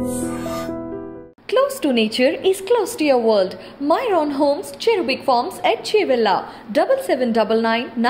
Close to nature is close to your world. Myron Homes, Cherubic Farms at Chevilla, 7799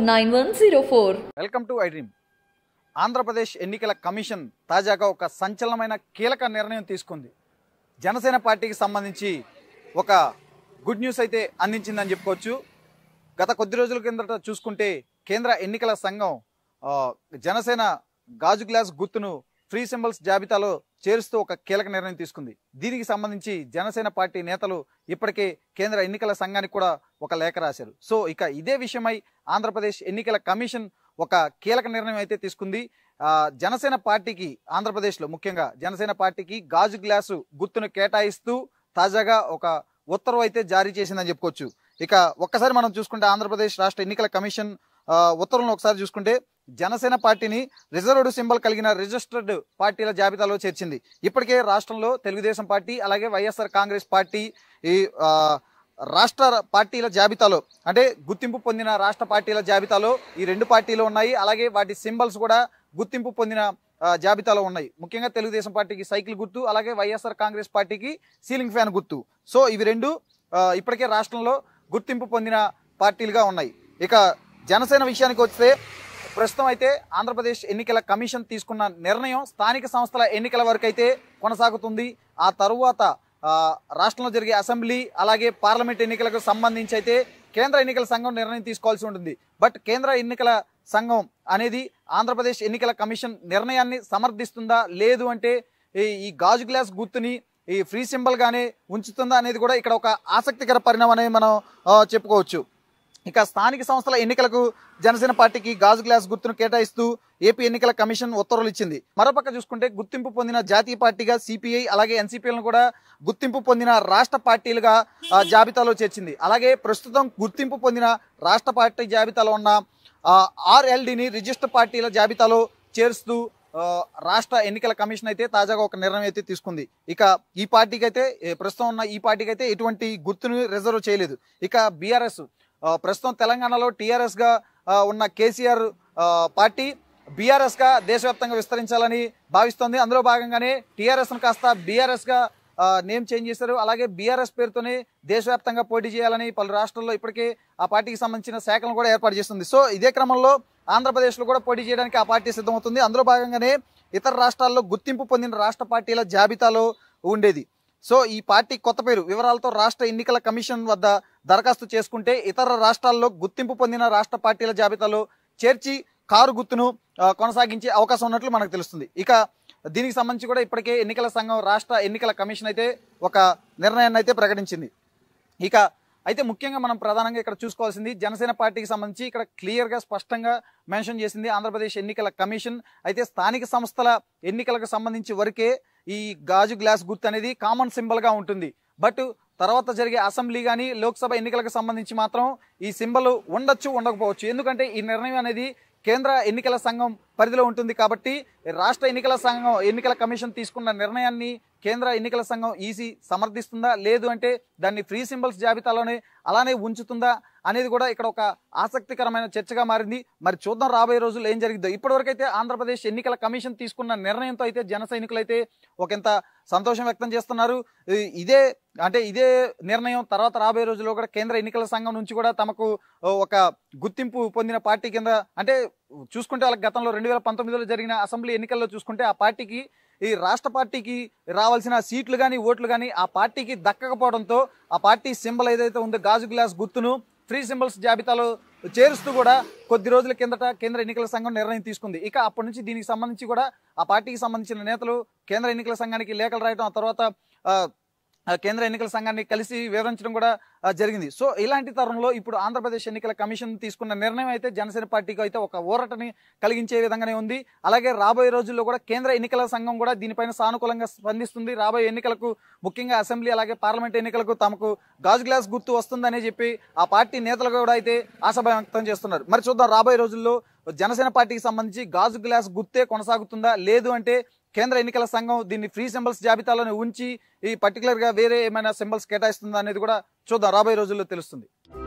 949104. Welcome to I dream Andhra Pradesh ఎన్నికల commission తాజాగా ఒక సంచలనమైన కీలక నిర్ణయం తీసుకుంది జనసేన పార్టీకి సంబంధించి ఒక గుడ్ న్యూస్ అయితే అందించిందని చెప్పుకోవచ్చు గత కొద్ది రోజుల కిందట చూసుకుంటే కేంద్ర ఎన్నికల సంఘం ఆ, జనసేన గాజు గ్లాస్ గుర్తును ఫ్రీ సింబల్స్ జాబితాలో చేరుస్తూ ఒక కీలక నిర్ణయం తీసుకుంది దీనికి సంబంధించి జనసేన పార్టీ నేతలు ఇప్పటికే కేంద్ర ఎన్నికల సంఘానికి కూడా ఒక లేఖ రాశారు సో ఇక ఇదే విషయమై ఆంధ్రప్రదేశ్ ఎన్నికల కమిషన్ ఒక కీలక నిర్ణయం అయితే తీసుకుంది ఆ, జనసేన పార్టీకి ఆంధ్రప్రదేశ్లో ముఖ్యంగా జనసేన పార్టీకి గాజు గ్లాసు గుర్తును కేటాయిస్తూ తాజాగా ఒక ఉత్తర్వు అయితే జారీ చేసిందని చెప్పుకోవచ్చు ఇక ఒక్కసారి మనం చూసుకుంటే ఆంధ్రప్రదేశ్ రాష్ట్ర ఎన్నికల కమిషన్ ఆ, ఉత్తర్వులను ఒకసారి చూసుకుంటే జనసేన పార్టీని రిజర్వ్డ్ సింబల్ కలిగిన రిజిస్టర్డ్ పార్టీల జాబితాలో చేర్చింది ఇప్పటికే రాష్ట్రంలో తెలుగుదేశం పార్టీ అలాగే వైఎస్ఆర్ కాంగ్రెస్ పార్టీ ఈ ఆ, రాష్ట్ర పార్టీల జాబితాలో అంటే గుర్తింపు పొందిన రాష్ట్ర పార్టీల జాబితాలో ఈ రెండు పార్టీలు ఉన్నాయి అలాగే వాటి సింబల్స్ కూడా గుర్తింపు పొందిన ఆ, జాబితాలో ఉన్నాయి ముఖ్యంగా తెలుగుదేశం పార్టీకి సైకిల్ గుర్తు అలాగే వైఎస్ఆర్ కాంగ్రెస్ పార్టీకి సీలింగ్ ఫ్యాన్ గుర్తు సో ఇవి రెండు ఆ, ఇప్పటికే రాష్ట్రంలో గుర్తింపు పొందిన పార్టీలుగా ఉన్నాయి ఇక జనసేన విషయానికి వస్తే ప్రస్తుతం అయితే ఆంధ్రప్రదేశ్ ఎన్నికల కమిషన్ తీసుకున్న నిర్ణయం స్థానిక సంస్థల ఎన్నికల వరకు అయితే కొనసాగుతుంది ఆ తరువాత ఆ, రాష్ట్రంలో జరిగే అసెంబ్లీ అలాగే పార్లమెంట్ ఎన్నికలకు సంబంధించి అయితే కేంద్ర ఎన్నికల సంఘం నిర్ణయం తీసుకోవాల్సి ఉంటుంది బట్ కేంద్ర ఎన్నికల సంఘం అనేది ఆంధ్రప్రదేశ్ ఎన్నికల కమిషన్ నిర్ణయాన్ని సమర్థిస్తుందా లేదు అంటే ఈ- ఈ గాజు గ్లాస్ గుర్తుని ఈ ఫ్రీ సింబల్ గానే ఉంచుతుందా అనేది కూడా ఇక్కడ ఒక ఆసక్తికర పరిణామం అనేది మనం ఆ, చెప్పుకోవచ్చు ఇక స్థానిక సంస్థల ఎన్నికలకు జనసేన పార్టీకి గాజు గ్లాస్ గుర్తును కేటాయిస్తూ ఏపీ ఎన్నికల కమిషన్ ఉత్తర్వులు ఇచ్చింది మరోపక్క చూసుకుంటే గుర్తింపు పొందిన జాతీయ పార్టీగా సిపిఐ అలాగే ఎన్సిపిలను కూడా గుర్తింపు పొందిన రాష్ట్ర పార్టీలుగా ఆ, జాబితాలో చేర్చింది అలాగే ప్రస్తుతం గుర్తింపు పొందిన రాష్ట్ర పార్టీ జాబితాలో ఉన్న ఆర్ఎల్డిని రిజిస్టర్ పార్టీల జాబితాలో చేరుస్తూ ఆ, రాష్ట్ర ఎన్నికల కమిషన్ అయితే తాజాగా ఒక నిర్ణయం అయితే తీసుకుంది ఇక ఈ పార్టీకి అయితే ఏ, ప్రస్తుతం ఉన్న ఈ పార్టీకి అయితే ఎటువంటి గుర్తును రిజర్వ్ చేయలేదు ఇక బీఆర్ఎస్ ప్రస్తుతం తెలంగాణలో టీఆర్ఎస్ గా ఆ, ఉన్న కేసీఆర్ ఆ, పార్టీ బీఆర్ఎస్ గా దేశవ్యాప్తంగా విస్తరించాలని భావిస్తోంది అందులో భాగంగానే టీఆర్ఎస్ కాస్త బీఆర్ఎస్ గా ఆ, నేమ్ చేంజ్ చేశారు అలాగే బీఆర్ఎస్ పేరుతోనే దేశవ్యాప్తంగా పోటీ చేయాలని పలు రాష్ట్రాల్లో ఇప్పటికే ఆ పార్టీకి సంబంధించిన శాఖలను కూడా ఏర్పాటు చేస్తుంది సో ఇదే క్రమంలో ఆంధ్రప్రదేశ్లో కూడా పోటీ చేయడానికి ఆ పార్టీ సిద్ధమవుతుంది అందులో భాగంగానే ఇతర రాష్ట్రాల్లో గుర్తింపు పొందిన రాష్ట్ర పార్టీల జాబితాలో ఉండేది సో ఈ పార్టీ కొత్త పేరు వివరాలతో రాష్ట్ర ఎన్నికల కమిషన్ వద్ద దరఖాస్తు చేసుకుంటే ఇతర రాష్ట్రాల్లో గుర్తింపు పొందిన రాష్ట్ర పార్టీల జాబితాలో చేర్చి కారు గుర్తును ఆ, కొనసాగించే అవకాశం ఉన్నట్లు మనకు తెలుస్తుంది ఇక దీనికి సంబంధించి కూడా ఇప్పటికే ఎన్నికల సంఘం రాష్ట్ర ఎన్నికల కమిషన్ అయితే ఒక నిర్ణయాన్ని అయితే ప్రకటించింది ఇక అయితే ముఖ్యంగా మనం ప్రధానంగా ఇక్కడ చూసుకోవాల్సింది జనసేన పార్టీకి సంబంధించి ఇక్కడ క్లియర్గా స్పష్టంగా మెన్షన్ చేసింది ఆంధ్రప్రదేశ్ ఎన్నికల కమిషన్ అయితే స్థానిక సంస్థల ఎన్నికలకు సంబంధించి వరకే ఈ గాజు గ్లాస్ గుర్తు అనేది కామన్ సింబల్గా ఉంటుంది బట్ తర్వాత జరిగే అసెంబ్లీ కానీ లోక్సభ ఎన్నికలకు సంబంధించి మాత్రం ఈ సింబల్ ఉండొచ్చు ఉండకపోవచ్చు ఎందుకంటే ఈ నిర్ణయం అనేది కేంద్ర ఎన్నికల సంఘం పరిధిలో ఉంటుంది కాబట్టి రాష్ట్ర ఎన్నికల సంఘం ఎన్నికల కమిషన్ తీసుకున్న నిర్ణయాన్ని కేంద్ర ఎన్నికల సంఘం ఈసీ సమర్థిస్తుందా లేదు అంటే దాన్ని ఫ్రీ సింబల్స్ జాబితాలోనే అలానే ఉంచుతుందా అనేది కూడా ఇక్కడ ఒక ఆసక్తికరమైన చర్చగా మారింది మరి చూద్దాం రాబోయే రోజుల్లో ఏం జరిగిద్దో ఇప్పటివరకు అయితే ఆంధ్రప్రదేశ్ ఎన్నికల కమిషన్ తీసుకున్న నిర్ణయంతో అయితే జన సైనికులు అయితే ఒకంత సంతోషం వ్యక్తం చేస్తున్నారు ఈ- ఇదే అంటే ఇదే నిర్ణయం తర్వాత రాబోయే రోజుల్లో కూడా కేంద్ర ఎన్నికల సంఘం నుంచి కూడా తమకు ఓ, ఒక గుర్తింపు పొందిన పార్టీ కింద అంటే చూసుకుంటే వాళ్ళకి గతంలో రెండు వేల పంతొమ్మిదిలో జరిగిన అసెంబ్లీ ఎన్నికల్లో చూసుకుంటే ఆ పార్టీకి ఈ రాష్ట్ర పార్టీకి రావాల్సిన సీట్లు కానీ ఓట్లు కానీ ఆ పార్టీకి దక్కకపోవడంతో ఆ పార్టీ సింబల్ ఏదైతే ఉందో గాజు గ్లాస్ గుర్తును ఫ్రీ సింబల్స్ జాబితాలో చేరుస్తూ కూడా కొద్ది రోజుల కిందట కేంద్ర ఎన్నికల సంఘం నిర్ణయం తీసుకుంది ఇక అప్పటి నుంచి దీనికి సంబంధించి కూడా ఆ పార్టీకి సంబంధించిన నేతలు కేంద్ర ఎన్నికల సంఘానికి లేఖలు రాయడం ఆ తర్వాత ఆ, ఆ కేంద్ర ఎన్నికల సంఘాన్ని కలిసి వివరించడం కూడా ఆ, జరిగింది సో ఇలాంటి తరుణంలో ఇప్పుడు ఆంధ్రప్రదేశ్ ఎన్నికల కమిషన్ తీసుకున్న నిర్ణయం అయితే జనసేన పార్టీకి అయితే ఒక ఊరటని కలిగించే విధంగానే ఉంది అలాగే రాబోయే రోజుల్లో కూడా కేంద్ర ఎన్నికల సంఘం కూడా దీనిపైన సానుకూలంగా స్పందిస్తుంది రాబోయే ఎన్నికలకు ముఖ్యంగా అసెంబ్లీ అలాగే పార్లమెంట్ ఎన్నికలకు తమకు గాజు గ్లాస్ గుర్తు వస్తుందని చెప్పి ఆ పార్టీ నేతలు కూడా అయితే ఆశాభావం వ్యక్తం చేస్తున్నారు మరి చూద్దాం రాబోయే రోజుల్లో జనసేన పార్టీకి సంబంధించి గాజు గ్లాస్ గుర్తే కొనసాగుతుందా లేదు అంటే కేంద్ర ఎన్నికల సంఘం దీన్ని ఫ్రీ సింబల్స్ జాబితాలోనే ఉంచి ఈ పర్టికులర్ గా వేరే ఏమైనా సింబల్స్ కేటాయిస్తుందా అనేది కూడా చూద్దాం రాబోయే రోజుల్లో తెలుస్తుంది